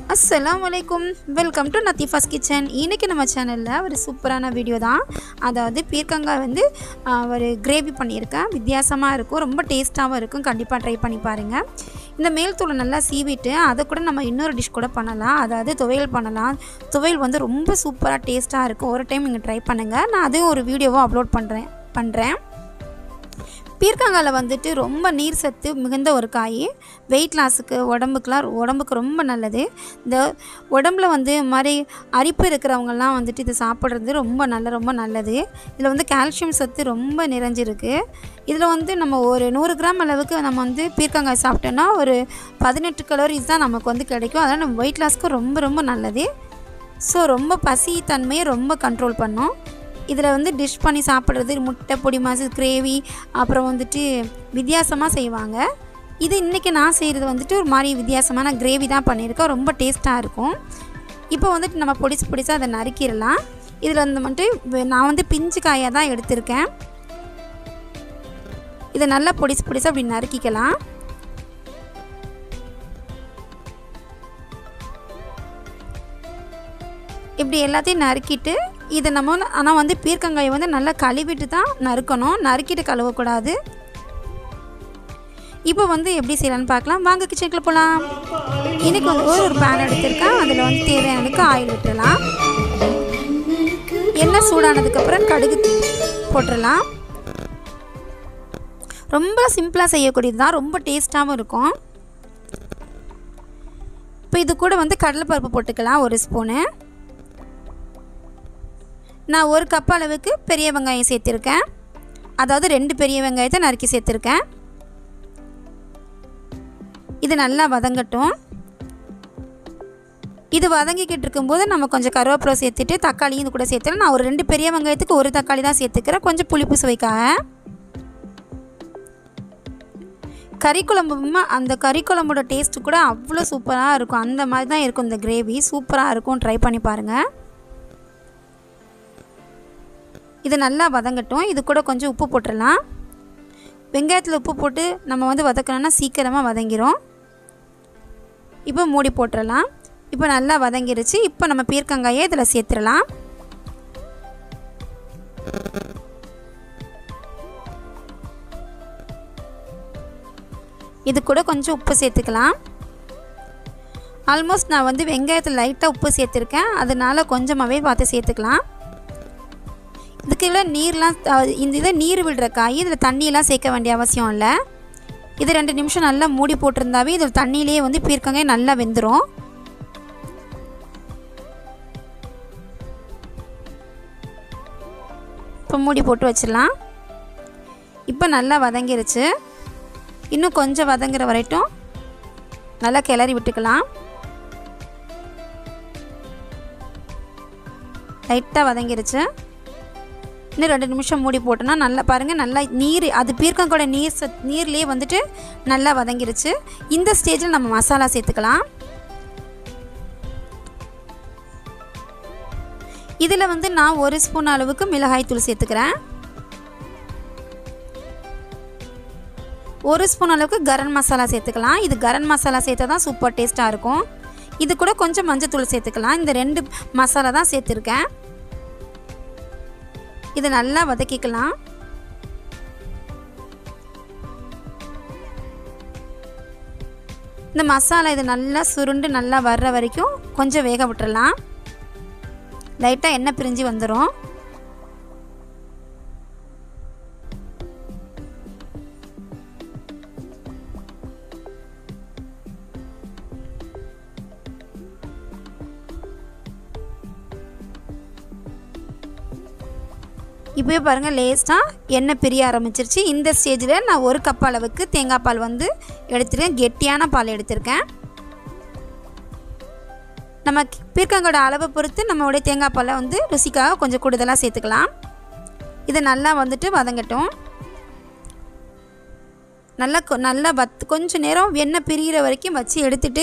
அஸ்ஸலாமு அலைக்கும் welcome to நத்தீஃபாஸ் kitchen இன்றைக்கி நம்ம சேனலில் ஒரு சூப்பரான வீடியோ தான் அதாவது பீர்க்கங்காய் வந்து ஆ, ஒரு கிரேவி பண்ணியிருக்கேன் வித்தியாசமாக இருக்கும் ரொம்ப டேஸ்ட்டாகவும் இருக்கும் கண்டிப்பாக ட்ரை பண்ணி பாருங்கள் இந்த மேல் தூளை நல்லா சீவிட்டு அதை கூட நம்ம இன்னொரு டிஷ் கூட பண்ணலாம் அதாவது துவையல் பண்ணலாம் துவையல் வந்து ரொம்ப சூப்பராக டேஸ்ட்டாக இருக்கும் ஒரு டைம் நீங்கள் ட்ரை பண்ணுங்கள் நான் அதையும் ஒரு வீடியோவாக அப்லோட் பண்ணுறேன் பண்ணுறேன் பீர்க்கங்காயில் வந்துட்டு ரொம்ப நீர் சத்து மிகுந்த ஒரு காய் வெயிட் லாஸுக்கு உடம்புக்குலாம் உடம்புக்கு ரொம்ப நல்லது இந்த உடம்புல வந்து இது மாதிரி அரிப்பு இருக்கிறவங்கலாம் வந்துட்டு இது சாப்பிட்றது ரொம்ப நல்ல ரொம்ப நல்லது இதில் வந்து கால்சியம் சத்து ரொம்ப நிறைஞ்சிருக்கு இதில் வந்து நம்ம ஒரு நூறு கிராம் அளவுக்கு நம்ம வந்து பீர்க்கங்காய் சாப்பிட்டோன்னா ஒரு பதினெட்டு கலோரிஸ் தான் நமக்கு வந்து கிடைக்கும் அதனால் நம்ம வெயிட் லாஸ்க்கு ரொம்ப ரொம்ப நல்லது ஸோ ரொம்ப பசி தன்மையை ரொம்ப கண்ட்ரோல் பண்ணும் இதில் வந்து டிஷ் பண்ணி சாப்பிட்றது முட்டை பொடி மாசு கிரேவி அப்புறம் வந்துட்டு வித்தியாசமாக செய்வாங்க இது இன்றைக்கி நான் செய்கிறது வந்துட்டு ஒரு மாதிரி வித்தியாசமான கிரேவி தான் பண்ணியிருக்கேன் ரொம்ப டேஸ்ட்டாக இருக்கும் இப்போ வந்துட்டு நம்ம பொடிசு பொடிசாக அதை நறுக்கிடலாம் இதில் வந்து வந்துட்டு வெ- நான் வந்து பிஞ்சு காயாக தான் எடுத்திருக்கேன் இதை நல்லா பொடிசு பொடிசாக அப்படி நறுக்கிக்கலாம் இப்படி எல்லாத்தையும் நறுக்கிட்டு இதை நம்ம ஆனால் வந்து பீர்க்கங்காயை வந்து நல்லா கழுவிட்டு தான் நறுக்கணும் நறுக்கிட்டு கழுவக்கூடாது இப்போ வந்து எப்படி செய்யலாம்னு பார்க்கலாம் வாங்க கிச்சனுக்குள்ள போகலாம் இன்னைக்கு வந்து ஒரு ஒரு பேன் எடுத்திருக்கேன் அதில் வந்து தேவையானதுக்கு ஆயில் விட்டுடலாம் எண்ணெய் சூடானதுக்கப்புறம் கடுகு போட்டுடலாம் ரொம்ப சிம்பிளாக செய்யக்கூடியது தான் ரொம்ப டேஸ்ட்டாகவும் இருக்கும் இப்போ இது கூட வந்து கடலைப்பருப்பு போட்டுக்கலாம் ஒரு ஸ்பூனு நான் ஒரு கப் அளவுக்கு பெரிய வெங்காயம் சேர்த்துருக்கேன் அதாவது ரெண்டு பெரிய வெங்காயத்தை நறுக்கி சேர்த்துருக்கேன் இது நல்லா வதங்கட்டும் இது வதங்கிக்கிட்டு இருக்கும்போது நம்ம கொஞ்சம் கருவேப்பிலை சேர்த்துட்டு தக்காளியும் இது கூட சேர்த்துறேன் நான் ஒரு ரெண்டு பெரிய வெங்காயத்துக்கு ஒரு தக்காளி தான் சேர்த்துக்கிறேன் கொஞ்சம் புளிப்பு சுவைக்காக கறி குழம்புமா அந்த கறி குழம்போட டேஸ்ட்டு கூட அவ்வளோ சூப்பராக இருக்கும் அந்த மாதிரி தான் இருக்கும் இந்த கிரேவி சூப்பராக இருக்கும் ட்ரை பண்ணி பாருங்கள் இது நல்லா வதங்கட்டும் இது கூட கொஞ்சம் உப்பு போட்டுடலாம் வெங்காயத்தில் உப்பு போட்டு நம்ம வந்து வதக்கணும்னா சீக்கிரமாக வதங்கிரும் இப்போ மூடி போட்டுடலாம் இப்போ நல்லா வதங்கிருச்சு இப்போ நம்ம பீர்க்கங்காயை இதில் சேர்த்துடலாம் இது கூட கொஞ்சம் உப்பு சேர்த்துக்கலாம் ஆல்மோஸ்ட் நான் வந்து வெங்காயத்தில் லைட்டாக உப்பு சேர்த்துருக்கேன் அதனால கொஞ்சமாகவே பார்த்து சேர்த்துக்கலாம் இதுக்குள்ள நீர்லாம் அஹ், இந்த இதை நீர் விடுற காய் இதில் தண்ணியெல்லாம் சேர்க்க வேண்டிய அவசியம் இல்லை இது ரெண்டு நிமிஷம் நல்லா மூடி போட்டிருந்தாவே இதில் தண்ணியிலேயே வந்து பீர்க்கங்காய் நல்லா வெந்துடும் இப்போ மூடி போட்டு வச்சிடலாம் இப்போ நல்லா வதங்கிருச்சு இன்னும் கொஞ்சம் வதங்குற வரைட்டும் நல்லா கிளறி விட்டுக்கலாம் லைட்டாக வதங்கிருச்சு இன்னும் ரெண்டு நிமிஷம் மூடி போட்டோன்னா நல்லா பாருங்கள் நல்லா நீர் அது பீர்க்கங்கூட நீர் சத் நீர்லேயே வந்துட்டு நல்லா வதங்கிருச்சு இந்த ஸ்டேஜில் நம்ம மசாலா சேர்த்துக்கலாம் இதில் வந்து நான் ஒரு ஸ்பூன் அளவுக்கு மிளகாய் தூள் சேர்த்துக்கிறேன் ஒரு ஸ்பூன் அளவுக்கு கரம் மசாலா சேர்த்துக்கலாம் இது கரம் மசாலா சேர்த்தா தான் சூப்பர் டேஸ்ட்டாக இருக்கும் இது கூட கொஞ்சம் மஞ்சத்தூள் சேர்த்துக்கலாம் இந்த ரெண்டு மசாலா தான் சேர்த்துருக்கேன் இதை நல்லா வதக்கிக்கலாம் இந்த மசாலா இது நல்லா சுருண்டு நல்லா வர்ற வரைக்கும் கொஞ்சம் வேக விட்டுறலாம் லைட்டாக எண்ணெய் பிரிஞ்சு வந்துடும் இப்போயே பாருங்கள் லேஸ்ட்டாக எண்ணெய் பிரிய ஆரம்பிச்சிருச்சு இந்த ஸ்டேஜில் நான் ஒரு கப் அளவுக்கு தேங்காய் பால் வந்து எடுத்துருக்கேன் கெட்டியான பால் எடுத்திருக்கேன் நம்ம பீர்க்கங்கோட அளவை பொறுத்து நம்மளுடைய தேங்காய் பாலை வந்து ருசிக்காக கொஞ்சம் கூடுதலாக சேர்த்துக்கலாம் இது நல்லா வந்துட்டு வதங்கட்டும் நல்லா கொ- நல்லா வத் கொஞ்சம் நேரம் எண்ணெய் பிரிகிற வரைக்கும் வச்சு எடுத்துட்டு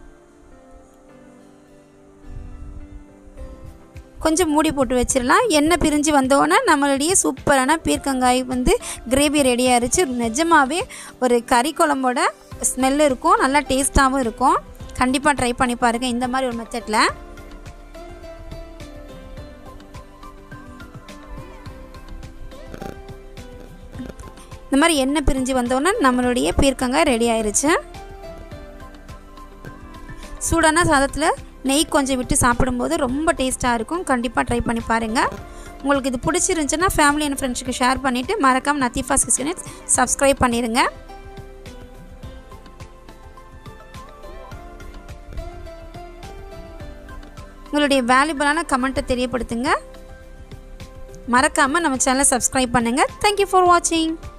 கொஞ்சம் மூடி போட்டு வச்சிடலாம் எண்ணெய் பிரிஞ்சு வந்தோடனே நம்மளுடைய சூப்பரான பீர்க்கங்காய் வந்து கிரேவி ரெடி ஆயிருச்சு நிஜமாகவே ஒரு கறி குழம்போட ஸ்மெல் இருக்கும் நல்லா டேஸ்ட்டாகவும் இருக்கும் கண்டிப்பாக ட்ரை பண்ணி பாருங்கள் இந்த மாதிரி ஒரு மெத்தடில் இந்த மாதிரி எண்ணெய் பிரிஞ்சு வந்தோடனே நம்மளுடைய பீர்க்கங்காய் ரெடி ஆயிருச்சு சூடான சாதத்தில் நெய் கொஞ்சம் விட்டு சாப்பிடும்போது ரொம்ப டேஸ்ட்டாக இருக்கும் கண்டிப்பாக ட்ரை பண்ணி பாருங்கள் உங்களுக்கு இது பிடிச்சிருந்துச்சுன்னா ஃபேமிலி அண்ட் ஃப்ரெண்ட்ஸுக்கு ஷேர் பண்ணிவிட்டு மறக்காமல் நத்திஃபாஸ் கிச்சனை சப்ஸ்கிரைப் பண்ணிடுங்க உங்களுடைய வேல்யூபிளான கமெண்ட்டை தெரியப்படுத்துங்க மறக்காமல் நம்ம சேனலை சப்ஸ்கிரைப் பண்ணுங்கள் தேங்க்யூ ஃபார் வாட்சிங்